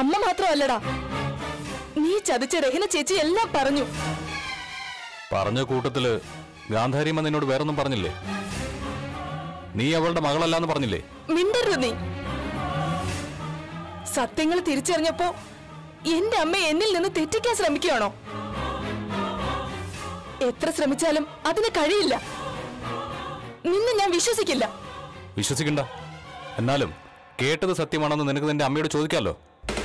അമ്മ മാത്രമല്ലടാ നീ ചതിച്ച രഹന ചേച്ചി എല്ലാം പറഞ്ഞു പറഞ്ഞ കൂട്ടത്തില് ഗാന്ധാരിയമ്മ നിന്നോട് വേറൊന്നും പറഞ്ഞില്ലേ നീ അവളുടെ മകളല്ലാന്ന് പറഞ്ഞില്ലേ മിണ്ടരുത് നീ സത്യങ്ങൾ തിരിച്ചറിഞ്ഞപ്പോ എന്റെ അമ്മ എന്നിൽ നിന്ന് തെറ്റിക്കാൻ ശ്രമിക്കുകയാണോ എത്ര ശ്രമിച്ചാലും അതിന് കഴിയില്ല നിന്നെ ഞാൻ വിശ്വസിക്കില്ല വിശ്വസിക്കണ്ട എന്നാലും കേട്ടത് സത്യമാണെന്ന് നിനക്ക് നിന്റെ അമ്മയോട് ചോദിക്കാമല്ലോ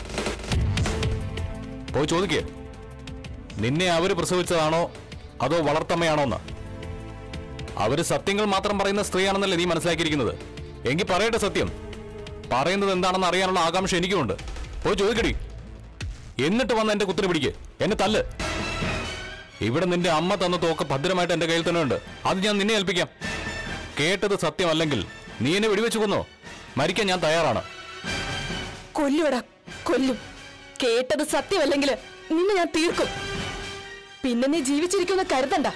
പോയി ചോദിക്കേ നിന്നെ അവര് പ്രസവിച്ചതാണോ അതോ വളർത്തമ്മയാണോ എന്ന് അവര് സത്യങ്ങൾ മാത്രം പറയുന്ന സ്ത്രീയാണെന്നല്ലേ നീ മനസ്സിലാക്കിയിരിക്കുന്നത് എങ്കിൽ പറയട്ടെ സത്യം പറയുന്നത് എന്താണെന്ന് അറിയാനുള്ള ആകാംക്ഷ എനിക്കുമുണ്ട് പോയി ചോദിക്കടി എന്നിട്ട് വന്ന് എന്റെ കുത്തിരി പിടിക്ക് എന്നെ തല്ല് ഇവിടെ നിന്റെ അമ്മ തന്ന തോക്ക് ഭദ്രമായിട്ട് എന്റെ കയ്യിൽ തന്നെ ഉണ്ട് അത് ഞാൻ നിന്നെ ഏൽപ്പിക്കാം കേട്ടത് സത്യമല്ലെങ്കിൽ നീ എന്നെ വെടിവെച്ചു കൊന്നോ മരിക്കാൻ ഞാൻ തയ്യാറാണ് കൊല്ലുവടാ കൊല്ലും കേട്ടത് സത്യമല്ലെങ്കിൽ നിന്നെ ഞാൻ തീർക്കും പിന്നെ നീ ജീവിച്ചിരിക്കുന്ന കരുതണ്ട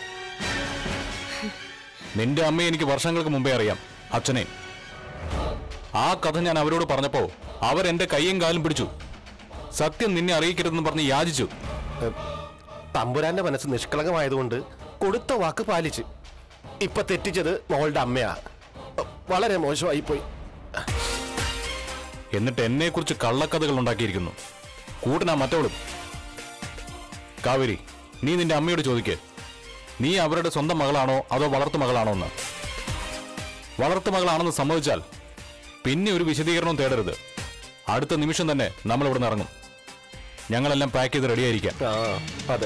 നിന്റെ അമ്മയെ എനിക്ക് വർഷങ്ങൾക്ക് മുമ്പേ അറിയാം അച്ഛനെ ആ കഥ ഞാൻ അവരോട് പറഞ്ഞപ്പോ അവരെന്റെ കൈയും കാലും പിടിച്ചു സത്യം നിന്നെ അറിയിക്കരുതെന്ന് പറഞ്ഞ് യാചിച്ചു തമ്പുരാന്റെ മനസ്സ് നിഷ്കളങ്കമായതുകൊണ്ട് കൊടുത്ത വാക്ക് പാലിച്ച് ഇപ്പൊ തെറ്റിച്ചത് മോളുടെ അമ്മയാ വളരെ മോശമായി പോയി എന്നിട്ട് എന്നെ കുറിച്ച് കള്ളക്കഥകൾ ഉണ്ടാക്കിയിരിക്കുന്നു കൂട്ടനാ മറ്റവളും കാവേരി നീ നിന്റെ അമ്മയോട് ചോദിക്കേ നീ അവരുടെ സ്വന്തം മകളാണോ അതോ വളർത്തു മകളാണോ എന്ന് വളർത്തു മകളാണെന്ന് സമ്മതിച്ചാൽ പിന്നെ ഒരു വിശദീകരണവും തേടരുത് അടുത്ത നിമിഷം തന്നെ നമ്മൾ ഇവിടുന്ന് ഇറങ്ങും ഞങ്ങളെല്ലാം പാക്ക് ചെയ്ത് റെഡിയായിരിക്കാം ആ അതെ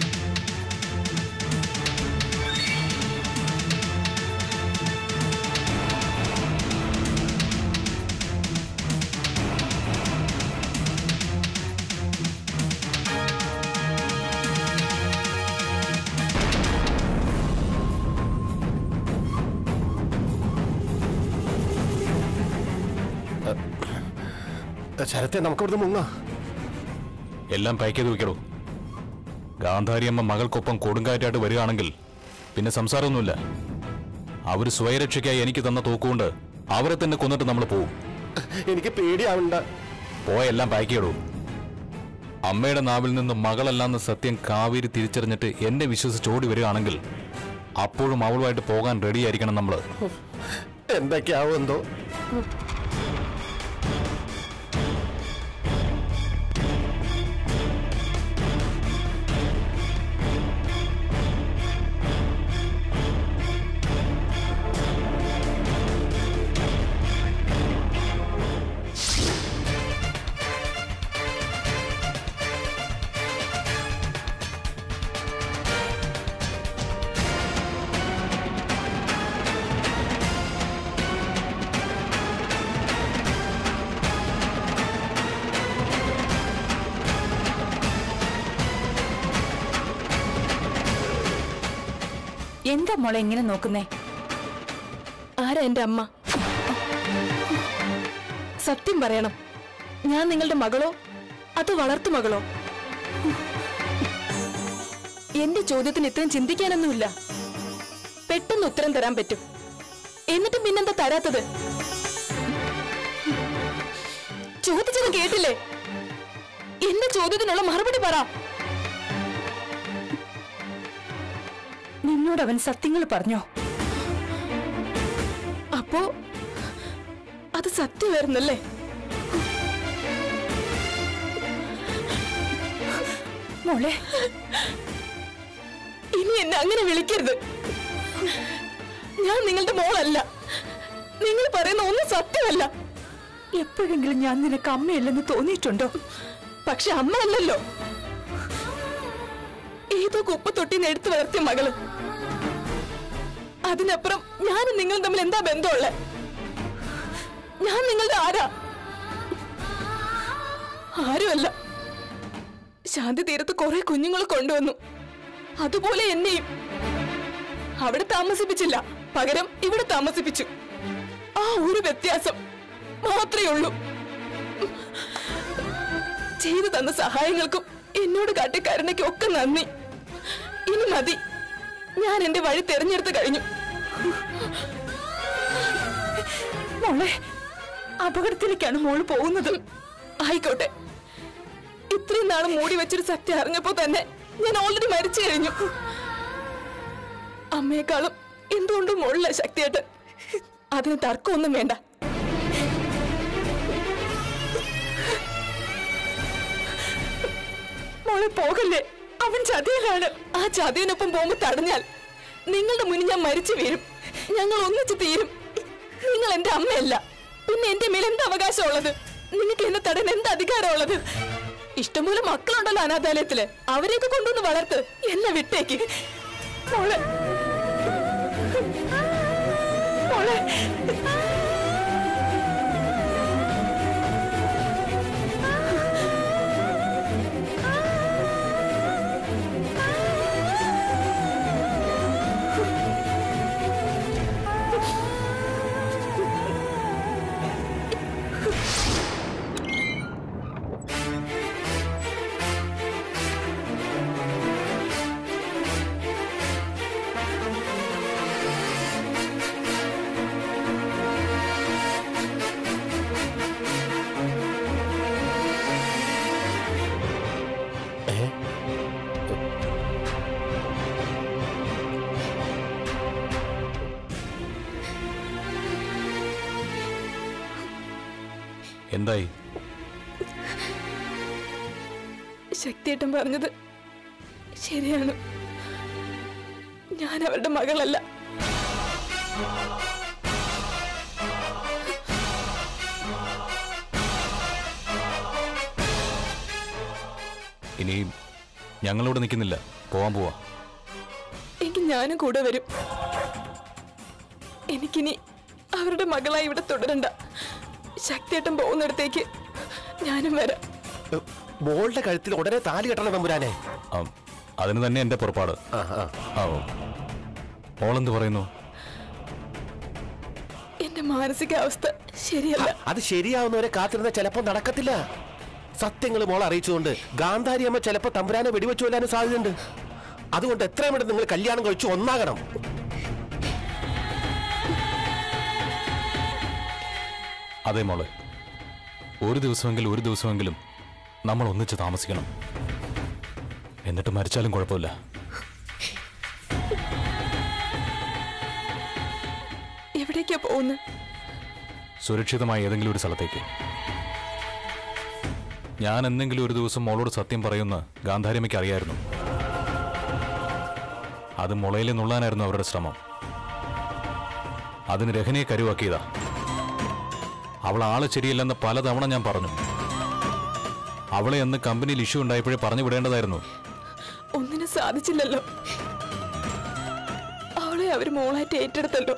ശരത്തെ നമുക്ക് ഇവിടുന്ന് മുങ്ങാം എല്ലാം പാക്ക് ചെയ്ത് വെക്കടോ ഗാന്ധാരിയമ്മ മകൾക്കൊപ്പം കൊടുങ്കാറ്റായിട്ട് വരികയാണെങ്കിൽ പിന്നെ സംസാരമൊന്നുമില്ല അവർ സ്വയരക്ഷയ്ക്കായി എനിക്ക് തന്ന തോക്കുകൊണ്ട് അവരെ തന്നെ കൊന്നിട്ട് നമ്മൾ പോവും എനിക്ക് പേടിയാവണ്ട പോയെല്ലാം പാക്ക് ചെയ്യടോ അമ്മയുടെ നാവിൽ നിന്ന് മകളല്ലാന്ന് സത്യം കാവേരി തിരിച്ചറിഞ്ഞിട്ട് എന്നെ വിശ്വസിച്ച് ഓടി വരികയാണെങ്കിൽ അപ്പോഴും അവളുമായിട്ട് പോകാൻ റെഡിയായിരിക്കണം നമ്മൾ എന്തൊക്കെയാവും എന്തോ എന്താ മോളെ ഇങ്ങനെ നോക്കുന്നേ ആരാ എന്റെ അമ്മ സത്യം പറയണം ഞാൻ നിങ്ങളുടെ മകളോ അത് വളർത്തു മകളോ എന്റെ ചോദ്യത്തിന് ഇത്രയും ചിന്തിക്കാനൊന്നുമില്ല പെട്ടെന്ന് ഉത്തരം തരാൻ പറ്റും എന്നിട്ടും പിന്നെന്താ തരാത്തത് ചോദിച്ചത് കേട്ടില്ലേ എന്റെ ചോദ്യത്തിനുള്ള മറുപടി പറ നിന്നോട് അവൻ സത്യങ്ങൾ പറഞ്ഞോ അപ്പോ അത് സത്യമായിരുന്നല്ലേ മോളെ ഇനി എന്നെ അങ്ങനെ വിളിക്കരുത് ഞാൻ നിങ്ങളുടെ മോളല്ല നിങ്ങൾ പറയുന്ന ഒന്നും സത്യമല്ല എപ്പോഴെങ്കിലും ഞാൻ നിനക്ക് അമ്മയല്ലെന്ന് തോന്നിയിട്ടുണ്ടോ പക്ഷെ അമ്മ അല്ലല്ലോ ഏതോ കുപ്പത്തൊട്ടിന്ന് എടുത്തു വളർത്തിയ മകള് അതിനപ്പുറം ഞാനും നിങ്ങളും തമ്മിൽ എന്താ ബന്ധമുള്ള ഞാൻ നിങ്ങളുടെ ആരാ ആരുമല്ല ശാന്തി തീരത്ത് കുറെ കുഞ്ഞുങ്ങൾ കൊണ്ടുവന്നു അതുപോലെ എന്നെയും അവിടെ താമസിപ്പിച്ചില്ല പകരം ഇവിടെ താമസിപ്പിച്ചു ആ ഒരു വ്യത്യാസം മാത്രമേ ഉള്ളൂ ചെയ്തു തന്ന സഹായങ്ങൾക്കും എന്നോട് കാട്ടിയ കരുണയ്ക്കും ഒക്കെ നന്ദി ഇനി മതി ഞാൻ എന്റെ വഴി തെരഞ്ഞെടുത്ത് കഴിഞ്ഞു മോളെ അപകടത്തിലേക്കാണ് മോള് പോകുന്നത് ആയിക്കോട്ടെ ഇത്രയും നാളും മൂടി വെച്ചൊരു സത്യം അറിഞ്ഞപ്പോ തന്നെ ഞാൻ ഓൾറെഡി മരിച്ചു കഴിഞ്ഞു അമ്മയെക്കാളും എന്തുകൊണ്ടും മുകളില ശക്തിയേട്ടൻ അതിന് തർക്കമൊന്നും വേണ്ട മോളെ പോകല്ലേ അവൻ ചതിയലാണ് ആ ചതിയനൊപ്പം പോകുമ്പോ തടഞ്ഞാൽ നിങ്ങളുടെ മുന്നിൽ ഞാൻ മരിച്ചു വീഴും ഞങ്ങൾ ഒന്നിച്ചു തീരും നിങ്ങൾ എന്റെ അമ്മയല്ല പിന്നെ എന്റെ മേൽ എന്ത് അവകാശമുള്ളത് നിങ്ങൾക്ക് എന്നെ തടയാൻ എന്ത് അധികാരമുള്ളത് ഇഷ്ടംപോലെ മക്കളുണ്ടല്ലോ അനാഥാലയത്തില് അവരെയൊക്കെ കൊണ്ടുവന്ന് വളർത്ത് എന്നെ വിട്ടേക്ക് മോളെ മോളെ എന്തായി ശക്തിയേട്ടൻ പറഞ്ഞത് ശരിയാണ് ഞാൻ അവരുടെ മകളല്ല ഇനി ഞങ്ങളോട് നിൽക്കുന്നില്ല പോവാൻ പോവാ എനിക്ക് ഞാനും കൂടെ വരും എനിക്കിനി അവരുടെ മകളായി ഇവിടെ തുടരണ്ട ശക്തിയേട്ടൻ പോകുന്നിടത്തേക്ക് ഞാനും വരാം മോളുടെ കഴുത്തിൽ ഉടനെ താലി കെട്ടണം തമ്പുരാനെ ആ, അതിന് തന്നെ എന്റെ പുറപ്പാട് ആ ആ ആ മോളെന്ത് പറയുന്നു എന്റെ മാനസികാവസ്ഥ ശരിയല്ല അത് ശരിയാവുന്നവരെ കാത്തിരുന്ന ചിലപ്പോ നടക്കത്തില്ല സത്യങ്ങൾ മോൾ അറിയിച്ചുകൊണ്ട് ഗാന്ധാരി അമ്മ ചിലപ്പോ തമ്പുരാനെ വെടിവെച്ചു കൊല്ലാനും സാധ്യതയുണ്ട് അതുകൊണ്ട് എത്രയും പെട്ടെന്ന് നിങ്ങൾ കല്യാണം കഴിച്ചു ഒന്നാകണം അതെ മോളെ ഒരു ദിവസമെങ്കിലും ഒരു ദിവസമെങ്കിലും നമ്മൾ ഒന്നിച്ച് താമസിക്കണം എന്നിട്ട് മരിച്ചാലും കുഴപ്പമില്ല എവിടേക്കാ പോകുന്നത് സുരക്ഷിതമായ ഏതെങ്കിലും ഒരു സ്ഥലത്തേക്ക് ഞാൻ എന്തെങ്കിലും ഒരു ദിവസം മോളോട് സത്യം പറയുമെന്ന് ഗാന്ധാരിയമ്മയ്ക്ക് അറിയായിരുന്നു അത് മുളയിൽ നുള്ളാനായിരുന്നു അവരുടെ ശ്രമം അതിന് രഹനയെ കരുവാക്കിയതാ അവൾ ആള് ശരിയല്ലെന്ന് പലതവണ ഞാൻ പറഞ്ഞു അവളെ അന്ന് കമ്പനിയിൽ ഇഷ്യൂ ഉണ്ടായപ്പോഴേ പറഞ്ഞു വിടേണ്ടതായിരുന്നു ഒന്നിനും സാധിച്ചില്ലല്ലോ അവളെ അവര് മോളായിട്ട് ഏറ്റെടുത്തല്ലോ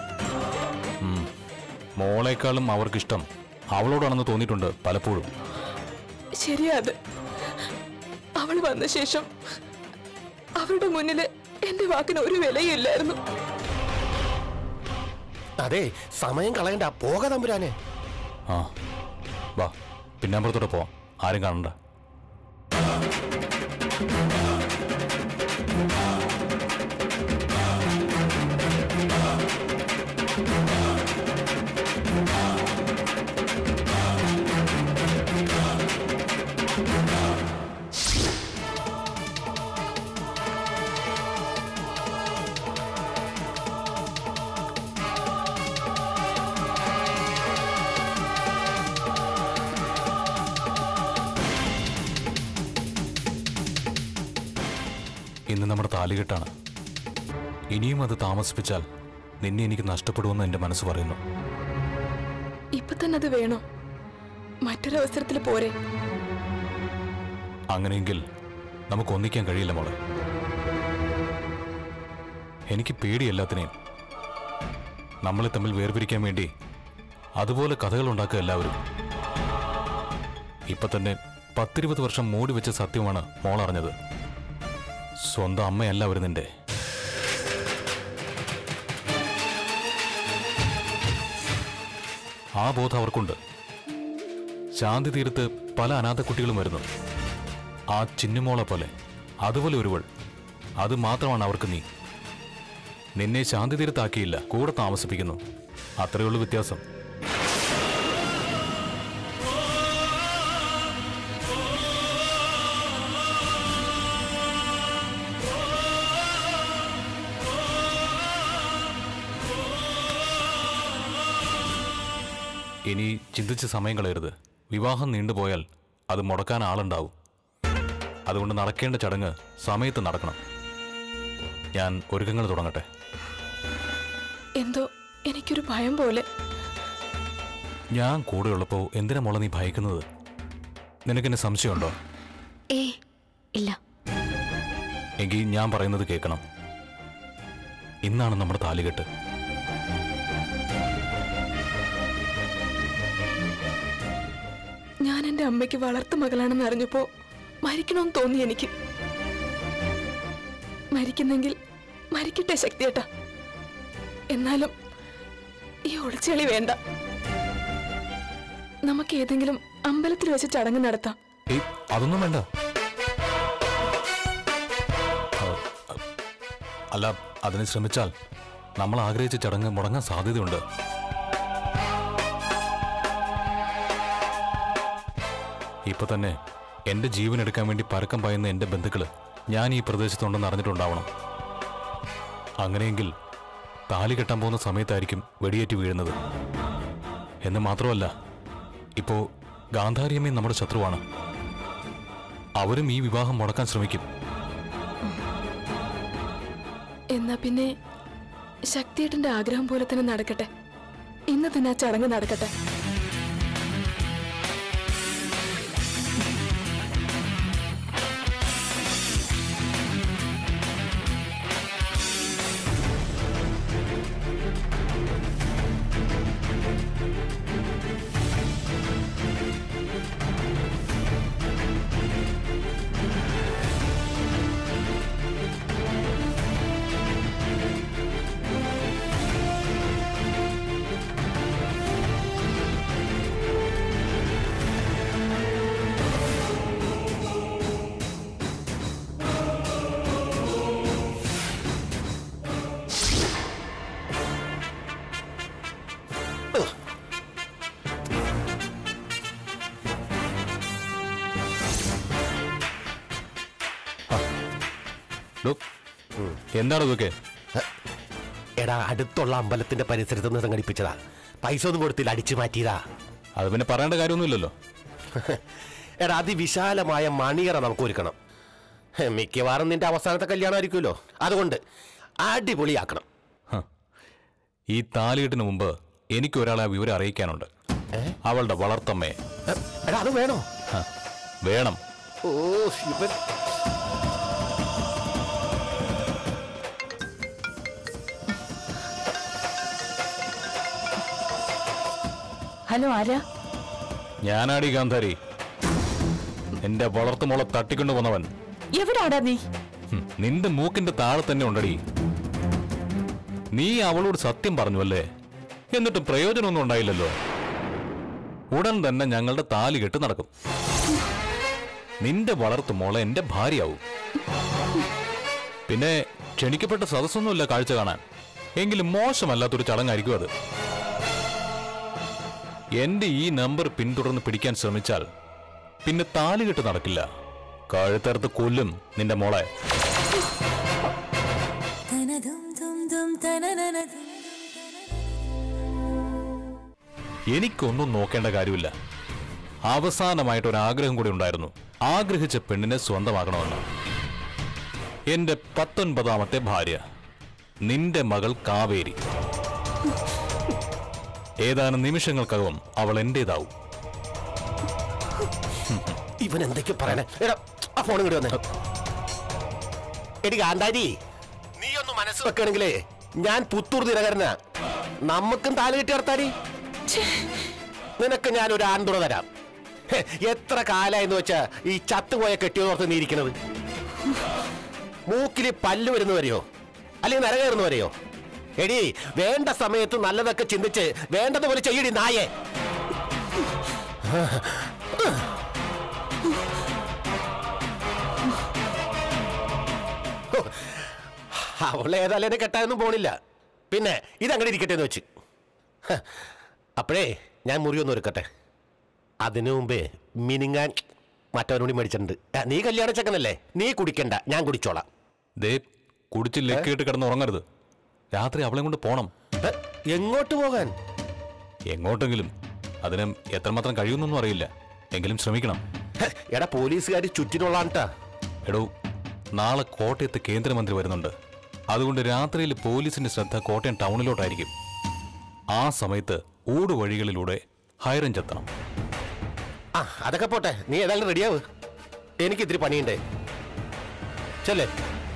മോളെക്കാളും അവർക്കിഷ്ടം അവളോടാണെന്ന് തോന്നിയിട്ടുണ്ട് പലപ്പോഴും ശരിയാ അത് അവൾ വന്ന ശേഷം അവരുടെ മുന്നില് എന്റെ വാക്കിന് ഒരു വിലയും ഇല്ലായിരുന്നു അതെ സമയം കളയണ്ട പോക തമ്പുരാനെ ആ വാ പിന്നാമ്പുറത്തോടെ പോവാം ആരും കാണണ്ട ഇന്ന് നമ്മുടെ താലികെട്ടാണ് ഇനിയും അത് താമസിപ്പിച്ചാൽ നിന്നെ എനിക്ക് നഷ്ടപ്പെടുമെന്ന് എൻ്റെ മനസ്സ് പറയുന്നു ഇപ്പൊ തന്നെ അത് വേണോ മറ്റൊരവസരത്തിൽ പോരെ അങ്ങനെയെങ്കിൽ നമുക്ക് ഒന്നിക്കാൻ കഴിയില്ല മോളെ എനിക്ക് പേടി എല്ലാത്തിനെയും നമ്മളെ തമ്മിൽ വേർപിരിക്കാൻ വേണ്ടി അതുപോലെ കഥകൾ ഉണ്ടാക്കുക എല്ലാവരും ഇപ്പൊ തന്നെ പത്തിരുപത് വർഷം മൂടി വെച്ച സത്യമാണ് മോൾ അറിഞ്ഞത് സ്വന്തം അമ്മയല്ല അവർ നിന്റെ ആ ബോധം അവർക്കുണ്ട് ശാന്തി തീരത്ത് പല അനാഥ കുട്ടികളും വരുന്നു ആ ചിന്നുമോളെ പോലെ അതുപോലെ ഒരുവൾ അത് മാത്രമാണ് അവർക്ക് നീ നിന്നെ ശാന്തി തീരത്താക്കിയില്ല കൂടെ താമസിപ്പിക്കുന്നു അത്രയുള്ളൂ വ്യത്യാസം ഇനി ചിന്തിച്ച് സമയം കളയരുത് വിവാഹം നീണ്ടുപോയാൽ അത് മുടക്കാൻ ആളുണ്ടാവും അതുകൊണ്ട് നടക്കേണ്ട ചടങ്ങ് സമയത്ത് നടക്കണം ഞാൻ ഒരുക്കങ്ങൾ തുടങ്ങട്ടെ എന്തോ എനിക്കൊരു ഭയം പോലെ ഞാൻ കൂടെയുള്ളപ്പോൾ എന്തിനാ മോളെ നീ ഭയക്കുന്നത് നിനക്കെന്നെ സംശയമുണ്ടോ ഏ ഇല്ല എങ്കിൽ ഞാൻ പറയുന്നത് കേൾക്കണം ഇന്നാണ് നമ്മുടെ താലികെട്ട് ഞാൻ എന്റെ അമ്മയ്ക്ക് വളർത്തു മകളാണെന്ന് അറിഞ്ഞപ്പോ മരിക്കണമെന്ന് തോന്നി എനിക്ക് മരിക്കുന്നെങ്കിൽ മരിക്കട്ടെ ശക്തിയേട്ടാ എന്നാലും ഈ ഒളിച്ചെളി വേണ്ട നമുക്ക് ഏതെങ്കിലും അമ്പലത്തിൽ വെച്ച് ചടങ്ങ് നടത്താം ഏയ് അതൊന്നും വേണ്ട ആ, ആ, അല്ല അതിന് ശ്രമിച്ചാൽ നമ്മൾ ആഗ്രഹിച്ച ചടങ്ങ് മുടങ്ങാൻ സാധ്യതയുണ്ട് ഇപ്പൊ തന്നെ എന്റെ ജീവൻ എടുക്കാൻ വേണ്ടി പരക്കം പായുന്ന എന്റെ ബന്ധുക്കള് ഞാൻ ഈ പ്രദേശത്തുണ്ടെന്ന് അറിഞ്ഞിട്ടുണ്ടാവണം അങ്ങനെയെങ്കിൽ താലി കെട്ടാൻ പോകുന്ന സമയത്തായിരിക്കും വെടിയേറ്റ് വീഴുന്നത് എന്ന് മാത്രമല്ല ഇപ്പോ ഗാന്ധാരിയമ്മയും നമ്മുടെ ശത്രുവാണ് അവരും ഈ വിവാഹം മുടക്കാൻ ശ്രമിക്കും എന്നാ പിന്നെ ശക്തിയേട്ടന്റെ ആഗ്രഹം പോലെ തന്നെ നടക്കട്ടെ ഇന്ന് തന്നെ ആ ചടങ്ങ് നടക്കട്ടെ ഡോ, എന്താണ് ഇതൊക്കെ എടാ അടുത്തുള്ള അമ്പലത്തിന്റെ പരിസരത്ത് നിന്ന് സംഘടിപ്പിച്ചതാ പൈസ ഒന്നും കൊടുത്തില്ല അടിച്ചു മാറ്റിയതാ അത് പിന്നെ പറയേണ്ട കാര്യമൊന്നുമില്ലല്ലോ എടാ അതിവിശാലമായ മണിയറ നമുക്ക് ഒരുക്കണം ഹെ, മിക്കവാറും നിന്റെ അവസാനത്തെ കല്യാണമായിരിക്കുമല്ലോ അതുകൊണ്ട് അടിപൊളിയാക്കണം ഹ. ഈ താലികെട്ടിന് മുമ്പ് എനിക്ക് ഒരാളെ ആ വിവരം അറിയിക്കാനുണ്ട് അവളുടെ വളർത്തമ്മയെ എ, എടാ അത് വേണോ ഹ. വേണം ഓ ഇവൻ ഹലോ ആരാ ഞാനാടി ഗാന്ധാരി എന്റെ വളർത്തുമോളെ തട്ടിക്കൊണ്ടു വന്നവൻ എവിടാടാ നീ ഹും, നിന്റെ മൂക്കിന്റെ താഴെ തന്നെ ഉണ്ടടി നീ അവളോട് സത്യം പറഞ്ഞു അല്ലേ എന്നിട്ട് പ്രയോജനമൊന്നും ഉണ്ടായില്ലല്ലോ ഉടൻ തന്നെ ഞങ്ങളുടെ താലി കെട്ട് നടക്കും നിന്റെ വളർത്തുമോളെ എന്റെ ഭാര്യയാവും പിന്നെ ക്ഷണിക്കപ്പെട്ട സദസ്സൊന്നുമില്ല കാഴ്ച കാണാൻ എങ്കിലും മോശമല്ലാത്തൊരു ചടങ്ങായിരിക്കും അത് എന്റെ ഈ നമ്പർ പിന്തുടർന്ന് പിടിക്കാൻ ശ്രമിച്ചാൽ പിന്നെ താലികെട്ട് നടക്കില്ല കഴുത്തറുത്ത് കൊല്ലും നിന്റെ മോളെ എനിക്കൊന്നും നോക്കേണ്ട കാര്യമില്ല അവസാനമായിട്ട് ഒരു ആഗ്രഹം കൂടി ഉണ്ടായിരുന്നു ആഗ്രഹിച്ച പെണ്ണിനെ സ്വന്തമാക്കണമെന്ന് എന്റെ പത്തൊൻപതാമത്തെ ഭാര്യ നിന്റെ മകൾ കാവേരി ഏതാനും നിമിഷങ്ങൾക്കകം അവൾ എന്റേതാവും ഇവൻ എന്തൊക്കെ പറയണേ എടാ ആ ഫോൺ ഇങ്ങോട്ട് വന്നേ എടി കാന്താരി നീ ഒന്ന് മനസ്സ് വെക്കണെങ്കിലേ ഞാൻ പുത്തൂർ ദിനകരനാ നമുക്കും താല് കെട്ടി നടത്താടി നിനക്ക് ഞാൻ ഒരു ആൺതുണ തരാം ഹെ, എത്ര കാലായെന്ന് വെച്ചാ ഈ ചത്തുപോയ കെട്ടിയോർത്ത് നീ ഇരിക്കണത് മൂക്കില് പല്ല് വരുന്ന വരെയോ അല്ലെങ്കിൽ നരകയറുന്ന വരെയോ എടി വേണ്ട സമയത്ത് നല്ലതൊക്കെ ചിന്തിച്ച് വേണ്ടതുപോലെ ചെയ്യടി നായേ അവളെ ഏതായാലും എന്നെ കെട്ടാനൊന്നും പോണില്ല പിന്നെ ഇതങ്ങനെ ഇരിക്കട്ടെ എന്ന് വെച്ച് ഹ, അപ്പോഴേ ഞാൻ മുറി ഒന്ന് ഒരുക്കട്ടെ അതിനു മുമ്പേ മിനിങ്ങാൻ മറ്റവനോടി മേടിച്ചിട്ടുണ്ട് ആ, നീ കല്യാണ ചക്കനല്ലേ നീ കുടിക്കണ്ട ഞാൻ കുടിച്ചോളാം ദേ കുടിച്ച് ലക്കിയിട്ട് കിടന്ന് ഉറങ്ങരുത് രാത്രി അവളെ കൊണ്ട് പോണം ഹ, എങ്ങോട്ട് പോകാൻ എങ്ങോട്ടെങ്കിലും അതിന് എത്രമാത്രം കഴിയുമെന്നൊന്നും അറിയില്ല എങ്കിലും ശ്രമിക്കണം ഹെ, എടാ പോലീസുകാർ ചുറ്റിനുള്ളാണ്ടാ എടോ നാളെ കോട്ടയത്ത് കേന്ദ്രമന്ത്രി വരുന്നുണ്ട് അതുകൊണ്ട് രാത്രിയിൽ പോലീസിന്റെ ശ്രദ്ധ കോട്ടയം ടൗണിലോട്ടായിരിക്കും ആ സമയത്ത് ഊടുവഴികളിലൂടെ ഹൈറേഞ്ച് എത്തണം ആ അതൊക്കെ പോട്ടെ നീ ഏതായാലും റെഡിയാവ് എനിക്ക് ഇത്തിരി പണിയുണ്ടേ ചെല്ലേ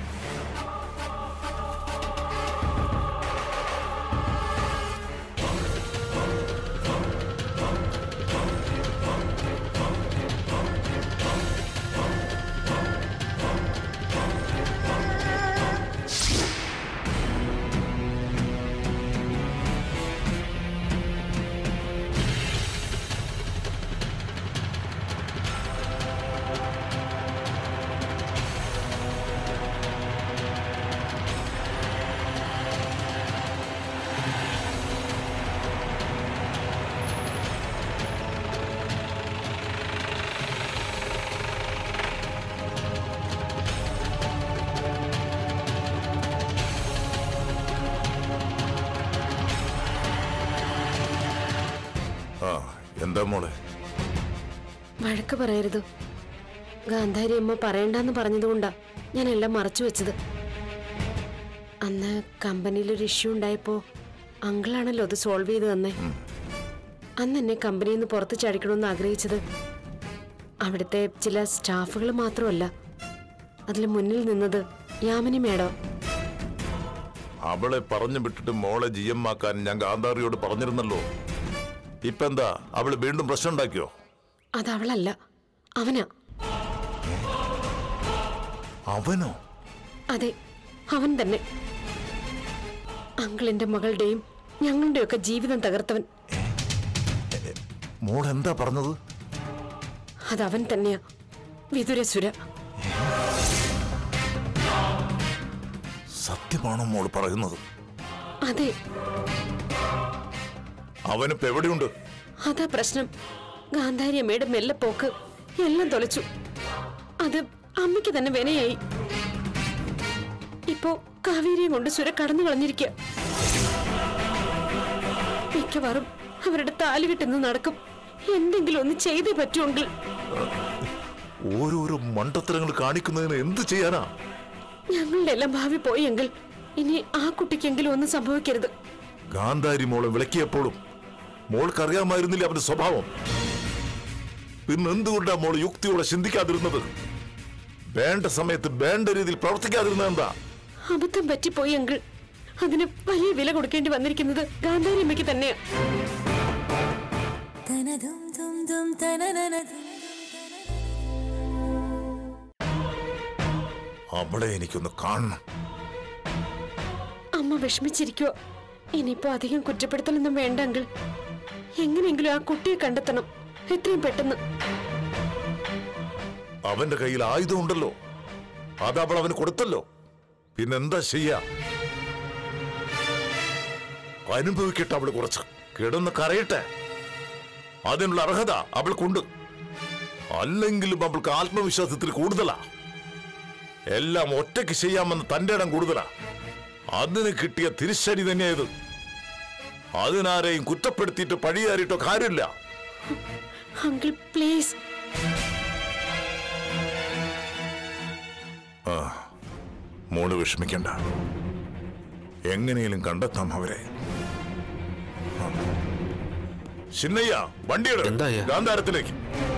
ആ എന്താ മോളെ വഴക്ക് പറയരുത് ഗാന്ധാരി അമ്മ പറയണ്ടെന്ന് പറഞ്ഞതുകൊണ്ടാ ഞാൻ എല്ലാം മറച്ചു വെച്ചത് അന്ന് കമ്പനിയിൽ ഒരു ഇഷ്യൂ ഉണ്ടായപ്പോ അങ്കിളാണല്ലോ അത് സോൾവ് ചെയ്ത് തന്നെ അന്ന് എന്നെ കമ്പനിയിൽ നിന്ന് പുറത്ത് ചടിക്കണമെന്ന് ആഗ്രഹിച്ചത് അവിടുത്തെ ചില സ്റ്റാഫുകൾ മാത്രമല്ല അതിൽ മുന്നിൽ നിന്നത് യാമിനി മേഡം അവളെ പറഞ്ഞു വിട്ടിട്ട് മോളെ ജി എം ആക്കാൻ ഞാൻ ഗാന്ധാറിയോട് പറഞ്ഞിരുന്നല്ലോ ഇപ്പെന്താ അവള് വീണ്ടും പ്രശ്നം ഉണ്ടാക്കിയോ അത് അവളല്ല അവനാ അവനോ അതെ അവൻ തന്നെ അങ്കിളിന്റെ മകളുടെയും ഞങ്ങളുടെയൊക്കെ ജീവിതം തകർത്തവൻ മോൾ എന്താ പറഞ്ഞത് അതവൻ തന്നെയാ വിതുരസുര സത്യമാണോ മോൾ പറയുന്നത് അതെ അവനിപ്പോ എവിടെയുണ്ട് അതാ പ്രശ്നം ഗാന്ധാരി അമ്മയുടെ മെല്ലെ പോക്ക് എല്ലാം തൊലച്ചു അത് അമ്മയ്ക്ക് തന്നെ വിനയായി ഇപ്പോ കാവേരിയും കൊണ്ട് സുര കടന്നു കളഞ്ഞിരിക്കുക മിക്കവാറും അവരുടെ താലി കെട്ടുന്ന നടക്കും എന്തെങ്കിലും ഒന്ന് ചെയ്തേ പറ്റുമെങ്കിൽ ഓരോരോ മണ്ടത്തരങ്ങൾ കാണിക്കുന്നതിന് എന്ത് ചെയ്യാനാ ഞങ്ങളുടെ എല്ലാം ഭാവി പോയെങ്കിൽ ഇനി ആ കുട്ടിക്കെങ്കിലും ഒന്നും സംഭവിക്കരുത് ഗാന്ധാരി മോളെ വിളക്കിയപ്പോഴും മോൾക്കറിയാമായിരുന്നില്ല അവന്റെ സ്വഭാവം പിന്നെ എന്തുകൊണ്ടാ മോൾ യുക്തിയോടെ ചിന്തിക്കാതിരുന്നത് വേണ്ട സമയത്ത് വേണ്ട രീതിയിൽ പ്രവർത്തിക്കാതിരുന്നത് എന്താ അബദ്ധം പറ്റിപ്പോയി അങ്കിൾ അതിന് വലിയ വില കൊടുക്കേണ്ടി വന്നിരിക്കുന്നത് ഗാന്ധാരി അമ്മയ്ക്ക് തന്നെയാ അവളെ എനിക്കൊന്ന് കാണണം അമ്മ വിഷമിച്ചിരിക്കുക ഇനിയിപ്പോ അധികം കുറ്റപ്പെടുത്തലൊന്നും വേണ്ട അങ്കിൾ എങ്ങനെയെങ്കിലും ആ കുട്ടിയെ കണ്ടെത്തണം എത്രയും പെട്ടെന്ന് അവന്റെ കയ്യിൽ ആയുധം ഉണ്ടല്ലോ അത് അവൾ അവന് കൊടുത്തല്ലോ പിന്നെന്താ ചെയ്യാ അനുഭവിക്കട്ടെ അവള് കുറച്ച് കിടന്ന് കരയട്ടെ അതിനുള്ള അർഹത അവൾക്കുണ്ട് അല്ലെങ്കിലും അവൾക്ക് ആത്മവിശ്വാസത്തിൽ കൂടുതലാ എല്ലാം ഒറ്റയ്ക്ക് ചെയ്യാമെന്ന് തന്റെ ഇടം കൂടുതലാ അതിന് കിട്ടിയ തിരിച്ചടി തന്നെയായത് അതിനാരെയും കുറ്റപ്പെടുത്തിയിട്ട് പഴിയാറിയിട്ടോ കാര്യമില്ല അങ്കിൾ പ്ലീസ് മോള് വിഷമിക്കണ്ട എങ്ങനെയും കണ്ടെത്താം അവരെ ആ. ചിന്നയ്യ വണ്ടിയുടെ എന്താ അയ്യാ? ഗാന്ധാരത്തിലേക്ക്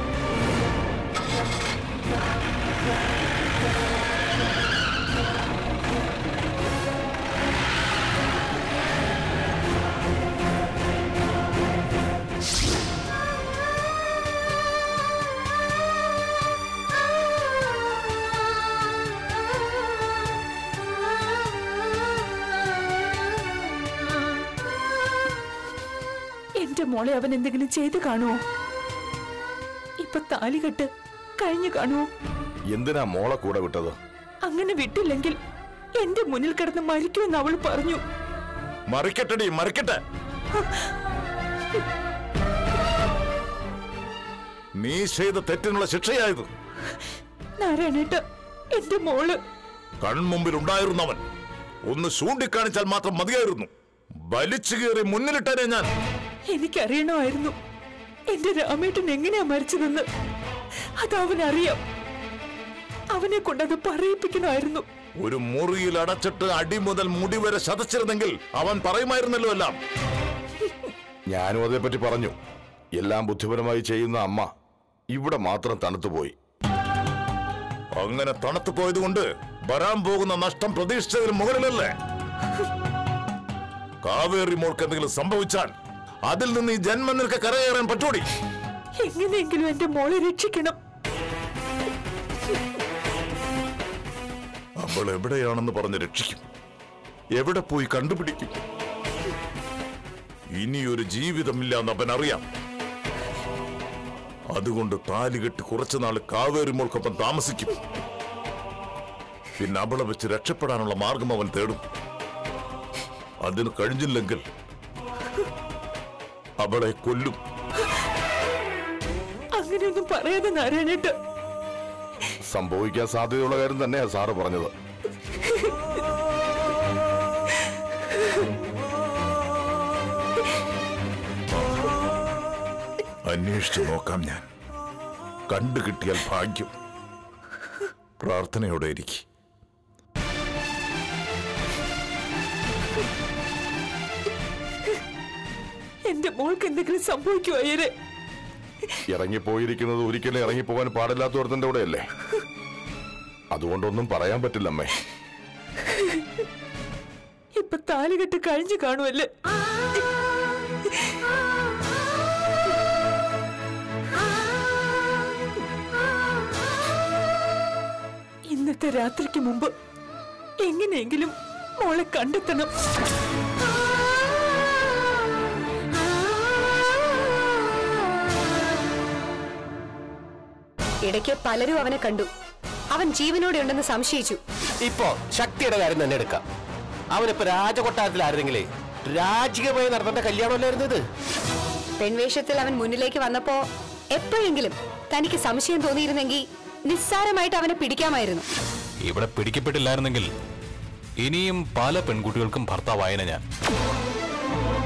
എന്റെ മോളെ അവൻ എന്തെങ്കിലും ചെയ്തു കാണുമോ ഇപ്പൊ താലികെട്ട് കഴിഞ്ഞു കാണുമോ എന്തിനാ മോളെ കൂടെ വിട്ടത് അങ്ങനെ വിട്ടില്ലെങ്കിൽ എന്റെ മുന്നിൽ കിടന്ന് മരിക്കുമെന്ന് അവൾ പറഞ്ഞു മറിക്കട്ടടി മറിക്കട്ടെ നീ ചെയ്ത തെറ്റിനുള്ള ശിക്ഷയായത് നാരായണേട്ട എന്റെ മോള് കൺമുമ്പിൽ ഉണ്ടായിരുന്നവൻ ഒന്ന് ചൂണ്ടിക്കാണിച്ചാൽ മാത്രം മതിയായിരുന്നു വലിച്ചു കയറി മുന്നിലിട്ടേനെ ഞാൻ എനിക്കറിയണമായിരുന്നു എന്റെ രാമേട്ടൻ എങ്ങനെയാ മരിച്ചതെന്ന് അത് അവനറിയാം അവനെ കൊണ്ടത് പറയിപ്പിക്കണമായിരുന്നു ഒരു മുറിയിൽ അടച്ചിട്ട് അടി മുതൽ മുടി വരെ ശതച്ചിരുന്നെങ്കിൽ അവൻ പറയുമായിരുന്നല്ലോ എല്ലാം ഞാനും അതേപ്പറ്റി പറഞ്ഞു എല്ലാം ബുദ്ധിപരമായി ചെയ്യുന്ന അമ്മ ഇവിടെ മാത്രം തണുത്തുപോയി അങ്ങനെ തണുത്തു പോയതുകൊണ്ട് വരാൻ പോകുന്ന നഷ്ടം പ്രതീക്ഷിച്ചതിന് മുകളിലല്ലേ കാവേറി മോൾക്ക് എന്തെങ്കിലും സംഭവിച്ചാൽ അതിൽ നിന്ന് ഈ ജന്മം നിനക്ക് കരകയറാൻ പറ്റൂടി എങ്ങനെയെങ്കിലും എന്റെ മോളെ രക്ഷിക്കണം അവൾ എവിടെയാണെന്ന് പറഞ്ഞ് രക്ഷിക്കും എവിടെ പോയി കണ്ടുപിടിക്കും ഇനിയൊരു ജീവിതമില്ല എന്ന് അവൻ അറിയാം അതുകൊണ്ട് താലി കെട്ടി കുറച്ചുനാൾ കാവേറി മോൾക്കൊപ്പം താമസിക്കും പിന്നെ അവളെ വെച്ച് രക്ഷപ്പെടാനുള്ള മാർഗം അവൻ തേടും അതിന് കഴിഞ്ഞില്ലെങ്കിൽ അവളെ കൊല്ലും അങ്ങനെയൊന്നും പറയാതെ നാരായണേട്ട് സംഭവിക്കാൻ സാധ്യതയുള്ള കാര്യം തന്നെയാ സാറ് പറഞ്ഞത് അന്വേഷിച്ചു നോക്കാം ഞാൻ കണ്ടു കിട്ടിയാൽ ഭാഗ്യം പ്രാർത്ഥനയോടെ ഇരിക്കും എന്റെ മോൾക്ക് എന്തെങ്കിലും സംഭവിക്കുമോ അയ്യരെ ഇറങ്ങിപ്പോയിരിക്കുന്നത് ഒരിക്കലും ഇറങ്ങിപ്പോകാൻ പാടില്ലാത്ത ഒരുത്തന്റെ കൂടെയല്ലേ അതുകൊണ്ടൊന്നും പറയാൻ പറ്റില്ലമ്മേ ഇപ്പൊ താലികെട്ട് കഴിഞ്ഞു കാണുമല്ലേ ഇന്നത്തെ രാത്രിക്ക് മുമ്പ് എങ്ങനെയെങ്കിലും മോളെ കണ്ടെത്തണം ഇടയ്ക്ക് പലരും അവനെ കണ്ടു അവൻ ജീവനോടെ ഉണ്ടെന്ന് സംശയിച്ചു ഇപ്പോ ശക്തിയുടെ കാര്യം തന്നെ എടുക്കാം അവനിപ്പോ രാജകൊട്ടാരത്തിലായിരുന്നെങ്കിലേ രാജകീയമായി നടത്തേണ്ട കല്യാണമല്ലായിരുന്നു ഇത് പെൺവേഷത്തിൽ അവൻ മുന്നിലേക്ക് വന്നപ്പോ എപ്പോഴെങ്കിലും തനിക്ക് സംശയം തോന്നിയിരുന്നെങ്കിൽ നിസ്സാരമായിട്ട് അവനെ പിടിക്കാമായിരുന്നു ഇവിടെ പിടിക്കപ്പെട്ടില്ലായിരുന്നെങ്കിൽ ഇനിയും പല പെൺകുട്ടികൾക്കും ഭർത്താവായന ഞാൻ